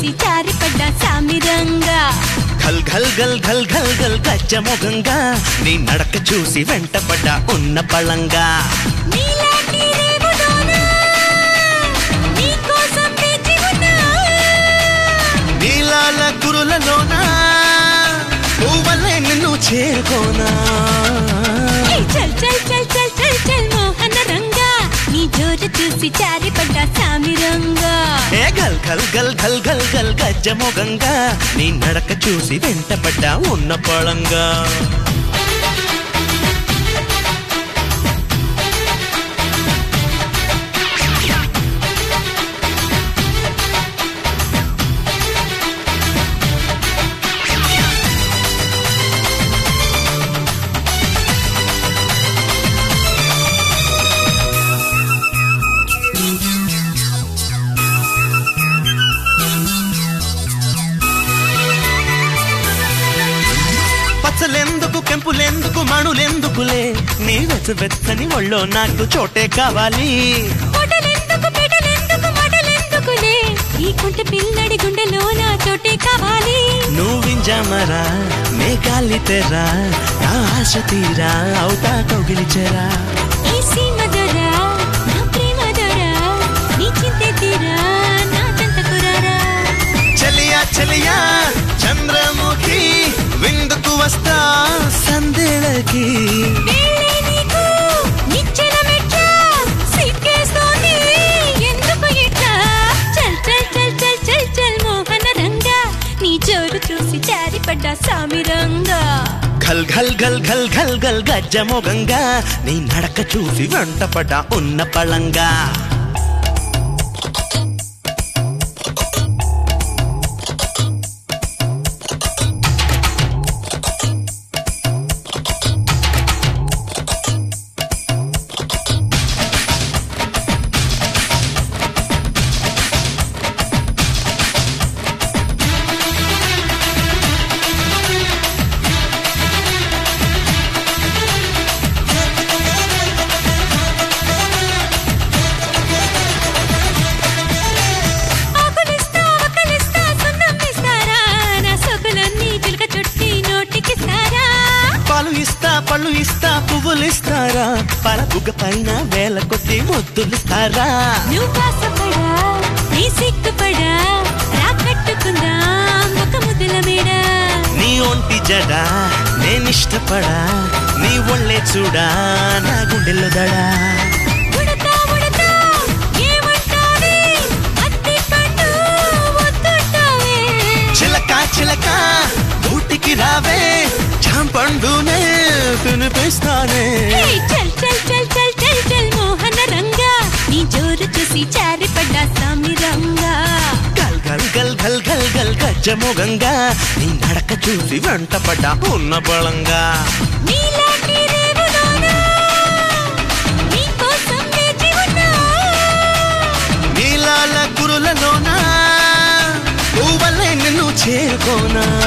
చూసి జారిపడ్డ సామిరంగా ఘల్ ఘల్ గల్ ఘల్ ఘల్ గల్ గజ్జముఖంగా నీ నడక చూసి వెంటపడ్డ ఉన్న పళంగా నీలాంటి రేవులోనా, నీకోసం వేచి ఉన్నా. నీలాల గురులలోనా పువ్వలే నిన్ను చేరుకోనా ఏ చల్ చల్ చల్ చల్ చల్ చల్ మోహన రంగా నీ జోరు చూసి జారిపడ్డ సామిరంగా ఏ గల్ గల్ గల్ గల్ గల్ గల్ గజ్జముఖంగా నీ నడక చూసి వెంటపడ్డ ఉన్న పళంగా పచ్చలెందుకు కెంపులెందుకు మణులెందుకులే నీ వెచ్చని ఒళ్ళో నాకు చోటే కావాలి పొటలెందుకు పెటలెందుకు మటలెందుకులే ఈ కుంట పిల్లడి గుండెలో నా చోటే కావాలి నువ్వింజామరా మేఘాలి తెరా నా ఆశ తీరా అవుతా కౌగిలిచెరా ఈ సీమ దొర నా ప్రేమ దొర నీ చింతే తీరా నా చెంతకురారా చలియా చలియా చంద్రముఖి విందుకు వస్తా సందేళకి వేళే నీకు నిచ్చెన మెట్ట సిక్కేస్తోంది ఎందుకు ఇట్లా చల్ చల్ చల్ చల్ చల్ చల్ మోహన రంగా నీ జోరు చూసి జారిపడ్డ సామిరంగా ఘల్ ఘల్ ఘల్ ఘల్ ఘల్ ఘల్ గజ్జమోగంగా నీ నడక చూసి వెంటపడ్డ ఉన్న పళంగా ఆకులిస్తా ఒకలిస్తా సున్నం ఇస్తారా నా సొగులన్నీ చిలక చుట్టి నోటికిస్తారా పాలు ఇస్తా పళ్ళు ఇస్తా పువ్వులు ఇస్తారా పలపుగ పైన వేల కొద్ది ముద్దులిస్తారా నువ్వు కాసపడా నీ సిగ్గుపడా రా కట్టుకుందాం ఒక ముద్దుల మేడ నీ ఒంటి జడ నేనిష్టపడా నీ ఒళ్ళే చూడా నా గుండెల్లో దడా ఉడతా ఉడతా ఏమంటావే అత్తి పండు వద్దంటావే చిలక చిలక ఊటికి రావే చాంపండునే తినిపిస్తానే హే, చల్ చల్ చల్ చల్ చల్ చల్ మోహన రంగా నీ జోరు చూసి జారిపడ్డ సామి రంగా గల్ గల్ గల్ గల్ గల్ గల్ గజ్జమోగంగా నీ నడక చూసి వెంటపడ్డ ఉన్న బలంగా నీలాంటి రేవులోనా, నీకోసం వేచి ఉన్నా. నీలాల గురులలోనా పువ్వలే నిన్ను చేరుకోనా